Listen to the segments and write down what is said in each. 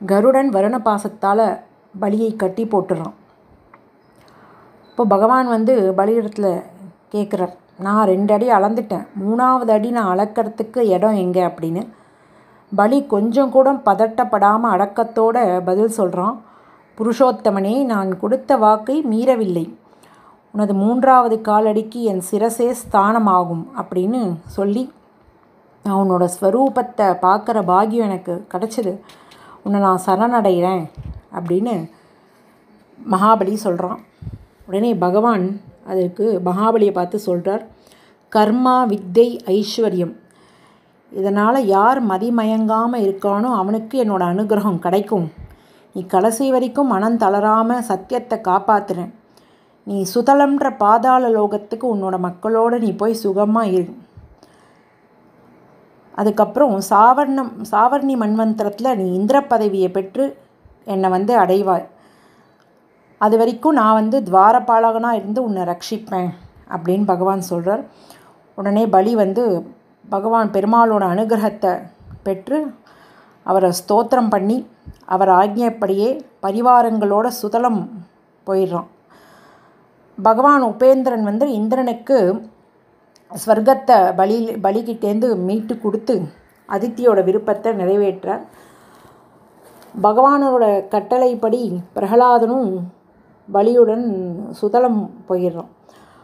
கருடன் வருண பாசத்தால் பலியை கட்டி போட்டுறான் இப்போ பகவான் வந்து பலியிடத்தில் கேட்குறார் நான் ரெண்டு அடி அளந்துட்டேன் மூணாவது அடி நான் அளக்கிறதுக்கு இடம் எங்கே அப்படின்னு பலி கொஞ்சம் கூட பதட்டப்படாமல் அடக்கத்தோட பதில் சொல்கிறான் புருஷோத்தமனே நான் கொடுத்த வாக்கை மீறவில்லை உனது மூன்றாவது காலடிக்கு என் சிரசே ஸ்தானமாகும் அப்படின்னு சொல்லி நான் உன்னோட ஸ்வரூபத்தை பார்க்குற பாக்கியம் எனக்கு கிடச்சிது உன்னை நான் சரணடைகிறேன் அப்படின்னு மகாபலி சொல்கிறான் உடனே பகவான் அதற்கு மகாபலியை பார்த்து சொல்கிறார் கர்மா வித்தை ஐஸ்வர்யம் இதனால் யார் மதிமயங்காமல் இருக்கானோ அவனுக்கு என்னோட அனுகிரகம் கிடைக்கும் நீ கடைசி வரைக்கும் மனம் தளராமல் சத்தியத்தை காப்பாத்துறேன் நீ சுதலம்ன்ற பாதாள லோகத்துக்கு உன்னோட மக்களோடு நீ போய் சுகமாக இரு அதுக்கப்புறம் சாவர்ணம் சாவர்ணி மன்வந்திரத்தில் நீ இந்திர பதவியை பெற்று என்னை வந்து அடைவாய் அது வரைக்கும் நான் வந்து துவாரபாலகனாக இருந்து உன்னை ரட்சிப்பேன் அப்படின்னு பகவான் சொல்கிறார் உடனே பலி வந்து பகவான் பெருமாளோட அனுகிரகத்தை பெற்று அவரை ஸ்தோத்திரம் பண்ணி அவர் ஆக்ஞைப்படியே பரிவாரங்களோட சுதலம் போயிடுறான் பகவான் உபேந்திரன் வந்து இந்திரனுக்கு ஸ்வர்க்கத்தை பலி பலிக்கிட்டேருந்து மீட்டு கொடுத்து அதித்தியோட விருப்பத்தை நிறைவேற்றார் பகவானோட கட்டளைப்படி பிரகலாதனும் பலியுடன் சுதலம் போயிடுறான்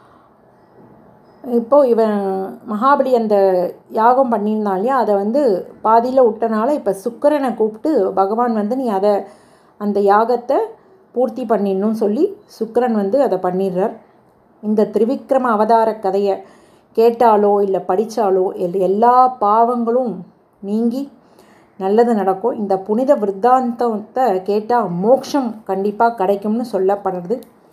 இப்போது இவன் மகாபலி அந்த யாகம் பண்ணியிருந்தான் இல்லையா அதை வந்து பாதியில் விட்டனால இப்போ சுக்கரனை கூப்பிட்டு பகவான் வந்து நீ அதை அந்த யாகத்தை பூர்த்தி பண்ணிடணும்னு சொல்லி சுக்கரன் வந்து அதை பண்ணிடுறார் இந்த திரிவிக்ரம அவதார கதையை கேட்டாலோ இல்லை படித்தாலோ எல்லா பாவங்களும் நீங்கி நல்லது நடக்கும் இந்த புனித விருத்தாந்தத்தை கேட்டால் மோட்சம் கண்டிப்பாக கிடைக்கும்னு சொல்லப்படுறது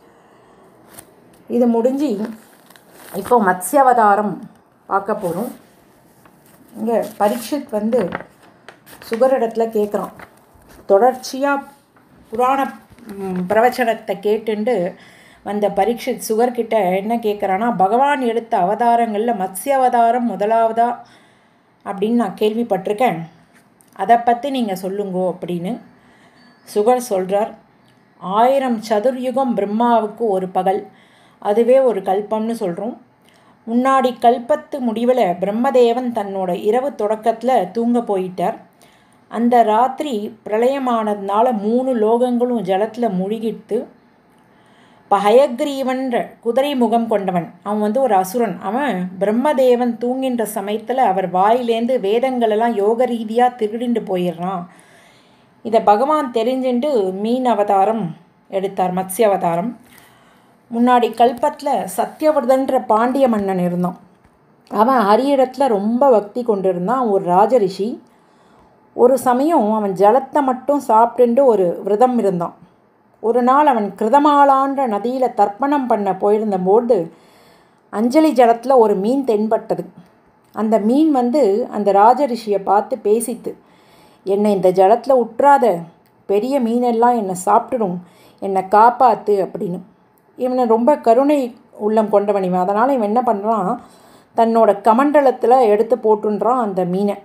இது முடிஞ்சு இப்போ மத்ஸ்யாவதாரம் பார்க்க போகிறோம் இங்கே பரீட்சித் வந்து சுகரிடத்துல கேட்குறான் தொடர்ச்சியாக புராண பிரவச்சனத்தை கேட்டுண்டு வந்த பரீட்சித் சுகர்கிட்ட என்ன கேட்குறான்னா பகவான் எடுத்த அவதாரங்களில் மத்ஸ்ய அவதாரம் முதலாவதா அப்படின்னு நான் கேள்விப்பட்டிருக்கேன் அதை பற்றி நீங்கள் சொல்லுங்கோ அப்படின்னு சுகர் சொல்கிறார் ஆயிரம் சதுர்யுகம் பிரம்மாவுக்கு ஒரு பகல் அதுவே ஒரு கல்பம்னு சொல்கிறோம் முன்னாடி கல்பத்து முடிவில் பிரம்மதேவன் தன்னோட இரவு தொடக்கத்தில் தூங்க போயிட்டார் அந்த ராத்திரி பிரளயமானதுனால மூணு லோகங்களும் ஜலத்தில் முழுகிட்டு இப்போ ஹயக்ரீவன்ற குதிரை முகம் கொண்டவன் அவன் வந்து ஒரு அசுரன் அவன் பிரம்மதேவன் தூங்கின்ற சமயத்தில் அவர் வாயிலேருந்து வேதங்களெல்லாம் யோக ரீதியாக திருடிண்டு போயிடுறான் இதை பகவான் தெரிஞ்சுட்டு மீன் அவதாரம் எடுத்தார் மத்ஸ்ய அவதாரம் முன்னாடி கல்பத்தில் சத்யவர்தன்ற பாண்டிய மன்னன் இருந்தான் அவன் ஹரியடத்தில் ரொம்ப பக்தி கொண்டிருந்தான் ஒரு ராஜரிஷி ஒரு சமயம் அவன் ஜலத்தை மட்டும் சாப்பிட்டுண்டு ஒரு விரதம் இருந்தான் ஒரு நாள் அவன் கிருதமாலான்ற நதியில் தர்ப்பணம் பண்ண போயிருந்தபோது அஞ்சலி ஜலத்தில் ஒரு மீன் தென்பட்டது அந்த மீன் வந்து அந்த ராஜரிஷியை பார்த்து பேசித்து என்னை இந்த ஜலத்தில் உற்றாத பெரிய மீனெல்லாம் என்னை சாப்பிட்டுடும் என்னை காப்பாற்று அப்படின்னு இவனை ரொம்ப கருணை உள்ளம் கொண்டவன் இவன் அதனால் இவன் என்ன பண்ணுறான் தன்னோட கமண்டலத்தில் எடுத்து போட்டுன்றான் அந்த மீனை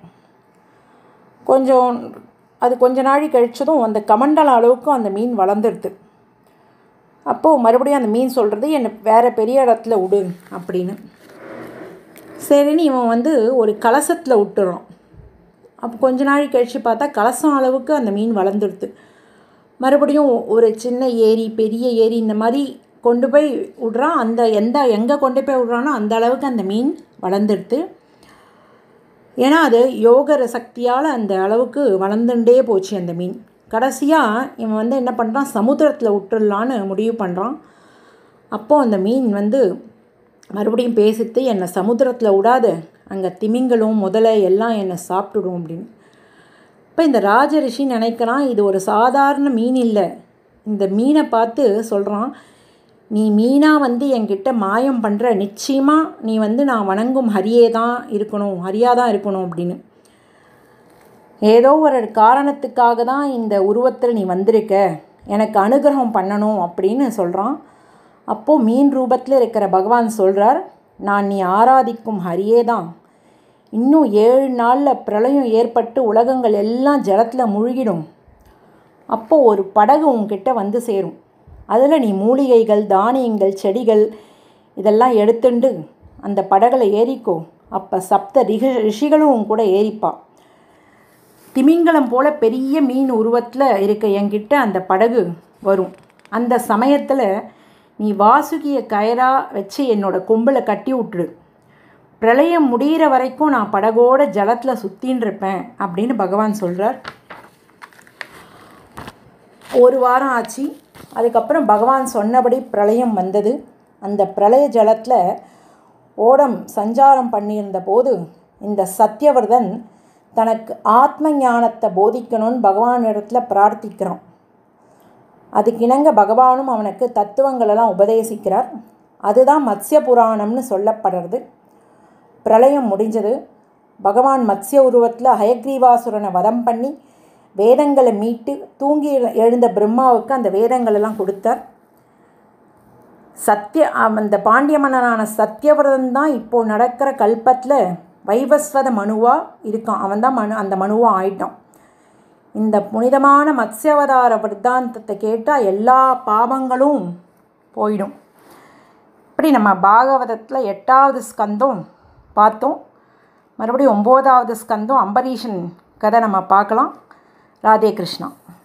கொஞ்சம் அது கொஞ்ச நாழி கழிச்சதும் அந்த கமண்டல அளவுக்கு அந்த மீன் வளர்ந்துடுது அப்போது மறுபடியும் அந்த மீன் சொல்கிறது என்னை வேறு பெரிய இடத்துல விடு அப்படின்னு சரின்னு இவன் வந்து ஒரு கலசத்தில் விட்டுறான் அப்போ கொஞ்ச நாள் கழித்து பார்த்தா கலசம் அளவுக்கு அந்த மீன் வளர்ந்துடுது மறுபடியும் ஒரு சின்ன ஏரி பெரிய ஏரி இந்த மாதிரி கொண்டு போய் விட்றான் அந்த எந்த எங்கே கொண்டு போய் விட்றானோ அந்த அளவுக்கு அந்த மீன் வளர்ந்துடுது ஏன்னா அது யோகர சக்தியால் அந்த அளவுக்கு வளர்ந்துட்டே போச்சு அந்த மீன் கடைசியாக இவன் வந்து என்ன பண்ணுறான் சமுத்திரத்தில் விட்டுடலான்னு முடிவு பண்ணுறான் அப்போது அந்த மீன் வந்து மறுபடியும் பேசித்து என்னை சமுத்திரத்தில் விடாத அங்கே திமிங்களும் முதலை எல்லாம் என்னை சாப்பிட்டுடும் அப்படின்னு இப்போ இந்த ராஜரிஷி நினைக்கிறான் இது ஒரு சாதாரண மீன் இல்லை இந்த மீனை பார்த்து சொல்கிறான் நீ மீனாக வந்து என்கிட்ட மாயம் பண்ணுற நிச்சயமாக நீ வந்து நான் வணங்கும் ஹரியே தான் இருக்கணும் ஹரியாக தான் இருக்கணும் அப்படின்னு ஏதோ ஒரு காரணத்துக்காக தான் இந்த உருவத்தில் நீ வந்திருக்க எனக்கு அனுகிரகம் பண்ணணும் அப்படின்னு சொல்கிறான் அப்போது மீன் ரூபத்தில் இருக்கிற பகவான் சொல்கிறார் நான் நீ ஆராதிக்கும் ஹரியே தான் இன்னும் ஏழு நாளில் பிரளயம் ஏற்பட்டு உலகங்கள் எல்லாம் ஜலத்தில் முழுகிடும் அப்போது ஒரு படகு உன்கிட்ட வந்து சேரும் அதில் நீ மூலிகைகள் தானியங்கள் செடிகள் இதெல்லாம் எடுத்துண்டு அந்த படகுல ஏறிக்கோ அப்போ சப்த ரிக ரிஷிகளும் உன் கூட ஏறிப்பா திமிங்கலம் போல பெரிய மீன் உருவத்தில் இருக்க என்கிட்ட அந்த படகு வரும் அந்த சமயத்தில் நீ வாசுகியை கயரா வச்சு என்னோட கொம்பில் கட்டி விட்டுடு பிரளயம் முடிகிற வரைக்கும் நான் படகோட ஜலத்தில் சுற்றின்னு இருப்பேன் அப்படின்னு பகவான் சொல்கிறார் ஒரு வாரம் ஆச்சு அதுக்கப்புறம் பகவான் சொன்னபடி பிரளயம் வந்தது அந்த பிரளய ஜலத்தில் ஓடம் சஞ்சாரம் பண்ணியிருந்த போது இந்த சத்யவர்தன் தனக்கு ஆத்ம ஞானத்தை போதிக்கணும்னு பகவானிடத்தில் பிரார்த்திக்கிறான் அதுக்கிணங்க பகவானும் அவனுக்கு தத்துவங்களெல்லாம் உபதேசிக்கிறார் அதுதான் மத்ஸ்ய புராணம்னு சொல்லப்படுறது பிரளயம் முடிஞ்சது பகவான் மத்ஸ்ய உருவத்தில் ஹயக்ரீவாசுரனை வதம் பண்ணி வேதங்களை மீட்டு தூங்கி எழுந்த பிரம்மாவுக்கு அந்த வேதங்களெல்லாம் கொடுத்தார் சத்திய அந்த பாண்டிய மன்னனான சத்தியவிரதன் தான் இப்போது நடக்கிற கல்பத்தில் வைவஸ்வத மனுவாக இருக்கான் அவன் தான் மனு அந்த மனுவாக ஆயிட்டான் இந்த புனிதமான மத்ஸ்யாவதார விருத்தாந்தத்தை கேட்டால் எல்லா பாவங்களும் போயிடும் இப்படி நம்ம பாகவதத்தில் எட்டாவது ஸ்கந்தம் பார்த்தோம் மறுபடியும் ஒம்போதாவது ஸ்கந்தம் அம்பரீஷன் கதை நம்ம பார்க்கலாம் ராதே கிருஷ்ணா